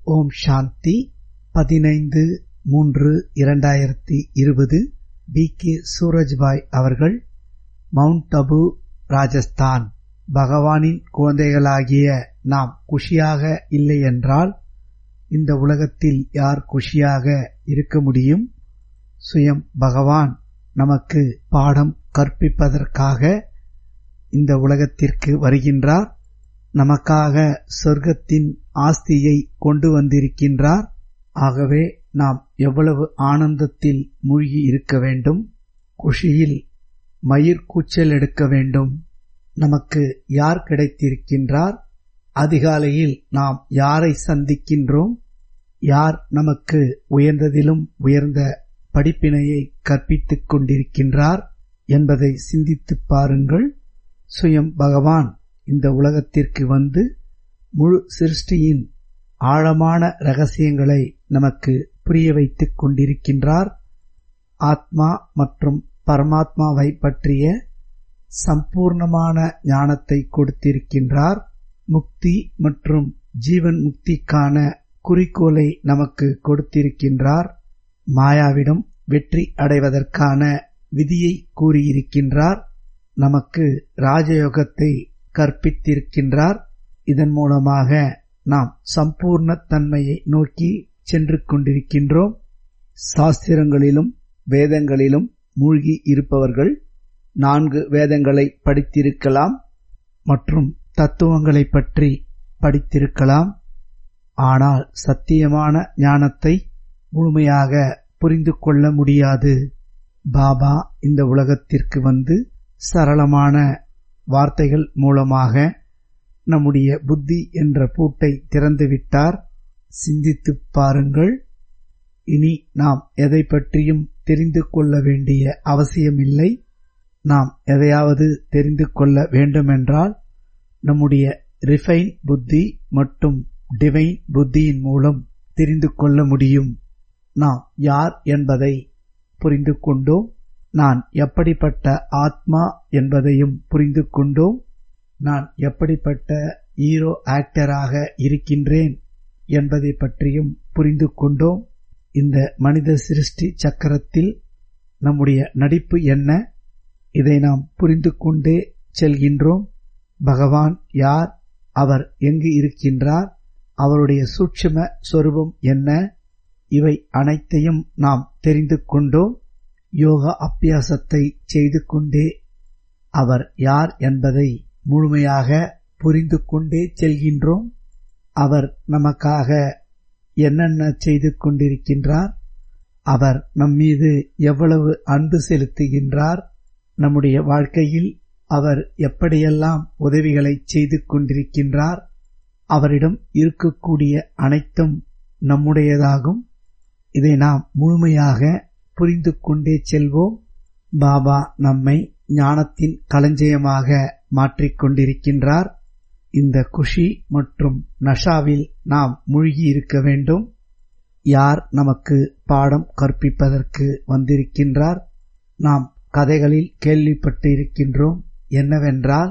ஓம் சாந்தி பதினைந்து மூன்று இரண்டாயிரத்தி இருபது பி கே சூரஜ்பாய் அவர்கள் மவுண்ட் அபு ராஜஸ்தான் பகவானின் குழந்தைகளாகிய நாம் குஷியாக இல்லை என்றால் இந்த உலகத்தில் யார் குஷியாக இருக்க முடியும் சுயம் பகவான் நமக்கு பாடம் கற்பிப்பதற்காக இந்த உலகத்திற்கு வருகின்றார் நமக்காக சொர்க்கத்தின் ஆஸ்தியை கொண்டு வந்திருக்கின்றார் ஆகவே நாம் எவ்வளவு ஆனந்தத்தில் மூழ்கி இருக்க வேண்டும் குஷியில் மயிர் கூச்சல் எடுக்க வேண்டும் நமக்கு யார் கிடைத்திருக்கின்றார் அதிகாலையில் நாம் யாரை சந்திக்கின்றோம் யார் நமக்கு உயர்ந்ததிலும் உயர்ந்த படிப்பினையை கற்பித்துக் கொண்டிருக்கின்றார் என்பதை சிந்தித்துப் பாருங்கள் சுயம் பகவான் இந்த உலகத்திற்கு வந்து முழு சிருஷ்டியின் ஆழமான ரகசியங்களை நமக்கு புரிய வைத்துக் கொண்டிருக்கின்றார் ஆத்மா மற்றும் பரமாத்மாவை பற்றிய சம்பூர்ணமான ஞானத்தை கொடுத்திருக்கின்றார் முக்தி மற்றும் ஜீவன் முக்திக்கான குறிக்கோளை நமக்கு கொடுத்திருக்கின்றார் மாயாவிடம் வெற்றி அடைவதற்கான விதியை கூறியிருக்கின்றார் நமக்கு ராஜயோகத்தை கற்பித்திருக்கின்றார் இதன் மூலமாக நாம் சம்பூர்ண தன்மையை நோக்கி சென்று கொண்டிருக்கின்றோம் சாஸ்திரங்களிலும் வேதங்களிலும் மூழ்கி இருப்பவர்கள் நான்கு வேதங்களை படித்திருக்கலாம் மற்றும் தத்துவங்களை பற்றி படித்திருக்கலாம் ஆனால் சத்தியமான ஞானத்தை முழுமையாக புரிந்து கொள்ள முடியாது பாபா இந்த உலகத்திற்கு வந்து சரளமான வார்த்தைகள் மூலமாக நம்முடைய புத்தி என்ற பூட்டை திறந்துவிட்டார் சிந்தித்துப் பாருங்கள் இனி நாம் எதை பற்றியும் தெரிந்து கொள்ள வேண்டிய அவசியமில்லை நாம் எதையாவது தெரிந்து கொள்ள வேண்டுமென்றால் நம்முடைய ரிஃபைன் புத்தி மற்றும் டிவைன் புத்தியின் மூலம் தெரிந்து கொள்ள முடியும் நாம் யார் என்பதை புரிந்து கொண்டோம் நான் எப்படிப்பட்ட ஆத்மா என்பதையும் புரிந்து கொண்டோம் நான் எப்படிப்பட்ட ஹீரோ ஆக்டராக இருக்கின்றேன் என்பதை பற்றியும் புரிந்து கொண்டோம் இந்த மனித சிருஷ்டி சக்கரத்தில் நம்முடைய நடிப்பு என்ன இதை நாம் புரிந்து கொண்டே செல்கின்றோம் பகவான் யார் அவர் எங்கு இருக்கின்றார் அவருடைய சூட்சும சொரூபம் என்ன இவை அனைத்தையும் நாம் தெரிந்து கொண்டோம் யோகா அபியாசத்தை செய்து கொண்டே அவர் யார் என்பதை முழுமையாக புரிந்து கொண்டே செல்கின்றோம் அவர் நமக்காக என்னென்ன செய்து கொண்டிருக்கின்றார் அவர் நம்மீது எவ்வளவு அன்பு செலுத்துகின்றார் நம்முடைய வாழ்க்கையில் அவர் எப்படியெல்லாம் உதவிகளை செய்து கொண்டிருக்கின்றார் அவரிடம் இருக்கக்கூடிய அனைத்தும் நம்முடையதாகும் இதை நாம் முழுமையாக புரிந்து கொண்டே செல்வோம் பாபா நம்மை ஞானத்தின் களஞ்சியமாக மாற்றிக்கொண்டிருக்கின்றார் இந்த குஷி மற்றும் நஷாவில் நாம் மூழ்கி இருக்க வேண்டும் யார் நமக்கு பாடம் கற்பிப்பதற்கு வந்திருக்கின்றார் நாம் கதைகளில் கேள்விப்பட்டு இருக்கின்றோம் என்னவென்றால்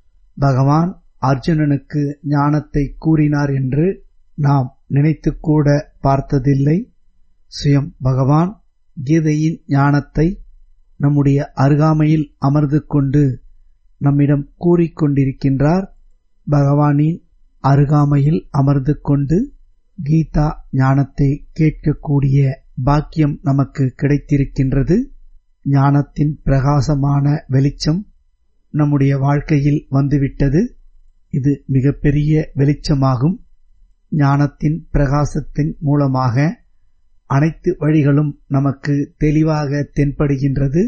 பகவான் அர்ஜுனனுக்கு ஞானத்தை கூறினார் என்று நாம் நினைத்துக்கூட பார்த்ததில்லை சுயம் பகவான் கீதையின் ஞானத்தை நம்முடைய அருகாமையில் அமர்ந்து கொண்டு நம்மிடம் கூறிக்கொண்டிருக்கின்றார் பகவானின் அருகாமையில் அமர்ந்து கொண்டு கீதா ஞானத்தை கேட்கக்கூடிய பாக்கியம் நமக்கு கிடைத்திருக்கின்றது ஞானத்தின் பிரகாசமான வெளிச்சம் நம்முடைய வாழ்க்கையில் வந்துவிட்டது இது மிகப்பெரிய வெளிச்சமாகும் ஞானத்தின் பிரகாசத்தின் மூலமாக அனைத்து வழிகளும் நமக்கு தெளிவாக தென்படுகின்றது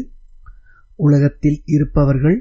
உலகத்தில் இருப்பவர்கள்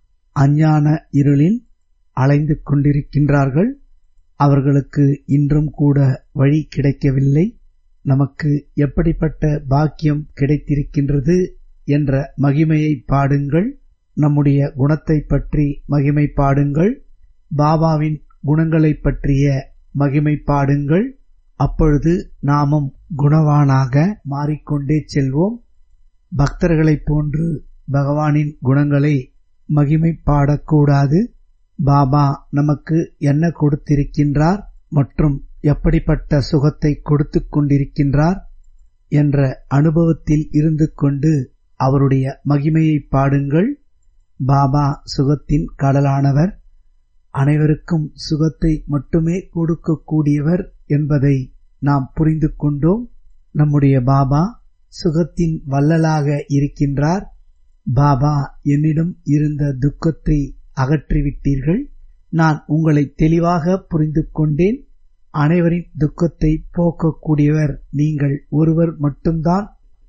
அஞ்ஞான இருளில் அலைந்து கொண்டிருக்கின்றார்கள் அவர்களுக்கு இன்றும் கூட வழி கிடைக்கவில்லை நமக்கு எப்படிப்பட்ட பாக்கியம் கிடைத்திருக்கின்றது என்ற மகிமையை பாடுங்கள் நம்முடைய குணத்தை பற்றி மகிமை பாடுங்கள் பாபாவின் குணங்களை பற்றிய மகிமை பாடுங்கள் அப்பொழுது நாமும் குணவானாக மாறிக்கொண்டே செல்வோம் பக்தர்களைப் போன்று பகவானின் குணங்களை மகிமை பாடக்கூடாது பாபா நமக்கு என்ன கொடுத்திருக்கின்றார் மற்றும் எப்படிப்பட்ட சுகத்தை கொடுத்துக் கொண்டிருக்கின்றார் என்ற அனுபவத்தில் இருந்து கொண்டு அவருடைய மகிமையை பாடுங்கள் பாபா சுகத்தின் கடலானவர் அனைவருக்கும் சுகத்தை மட்டுமே கொடுக்கக்கூடியவர் என்பதை நாம் புரிந்து கொண்டோம் நம்முடைய பாபா சுகத்தின் வள்ளலாக இருக்கின்றார் பாபா என்னிடம் இருந்த துக்கத்தை அகற்றிவிட்டீர்கள் நான் உங்களை தெளிவாக புரிந்து கொண்டேன் அனைவரின் துக்கத்தை போக்கக்கூடியவர் நீங்கள் ஒருவர் மட்டும்தான்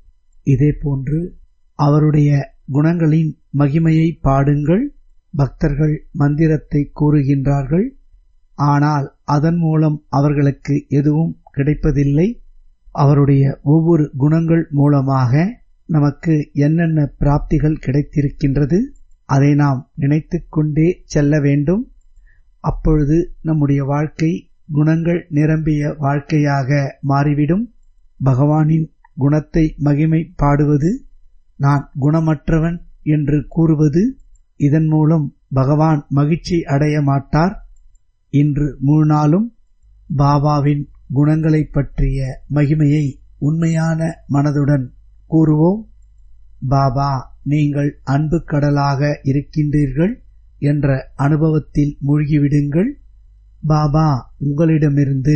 இதேபோன்று அவருடைய குணங்களின் மகிமையை பாடுங்கள் பக்தர்கள் மந்திரத்தை கூறுகின்றார்கள் ஆனால் அதன் மூலம் அவர்களுக்கு எதுவும் கிடைப்பதில்லை அவருடைய ஒவ்வொரு குணங்கள் மூலமாக நமக்கு என்னென்ன பிராப்திகள் கிடைத்திருக்கின்றது அதை நாம் நினைத்து கொண்டே செல்ல வேண்டும் அப்பொழுது நம்முடைய வாழ்க்கை குணங்கள் நிரம்பிய வாழ்க்கையாக மாறிவிடும் பகவானின் குணத்தை மகிமை பாடுவது நான் குணமற்றவன் என்று கூறுவது இதன் மூலம் பகவான் மகிழ்ச்சி அடைய மாட்டார் இன்று முழு நாளும் பாபாவின் குணங்களை பற்றிய மகிமையை உண்மையான மனதுடன் கூறுவோம் பாபா நீங்கள் அன்பு கடலாக இருக்கின்றீர்கள் என்ற அனுபவத்தில் மூழ்கிவிடுங்கள் பாபா உங்களிடமிருந்து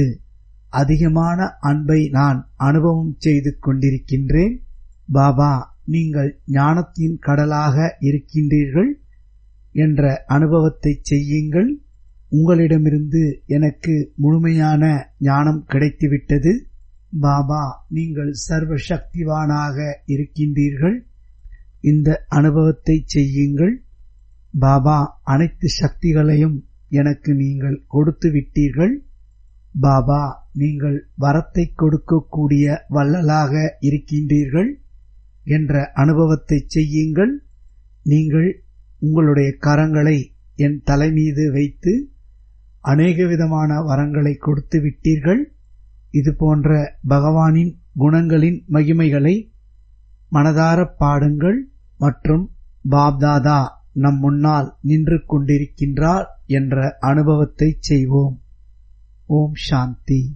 அதிகமான அன்பை நான் அனுபவம் செய்து கொண்டிருக்கின்றேன் பாபா நீங்கள் ஞானத்தின் கடலாக இருக்கின்றீர்கள் என்ற அனுபவத்தை செய்யுங்கள் உங்களிடமிருந்து எனக்கு முழுமையான ஞானம் கிடைத்துவிட்டது பாபா நீங்கள் சர்வ சக்திவானாக இருக்கின்றீர்கள் இந்த அனுபவத்தை செய்யுங்கள் பாபா அனைத்து சக்திகளையும் எனக்கு நீங்கள் கொடுத்து விட்டீர்கள் பாபா நீங்கள் வரத்தை கொடுக்கக்கூடிய வள்ளலாக இருக்கின்றீர்கள் என்ற அனுபவத்தை செய்யுங்கள் நீங்கள் உங்களுடைய கரங்களை என் தலை மீது வைத்து அநேக விதமான வரங்களை கொடுத்து விட்டீர்கள் இது போன்ற பகவானின் குணங்களின் மகிமைகளை மனதார பாடுங்கள் மற்றும் பாப்தாதா நம் முன்னால் நின்று கொண்டிருக்கின்றார் என்ற அனுபவத்தை செய்வோம் ஓம் சாந்தி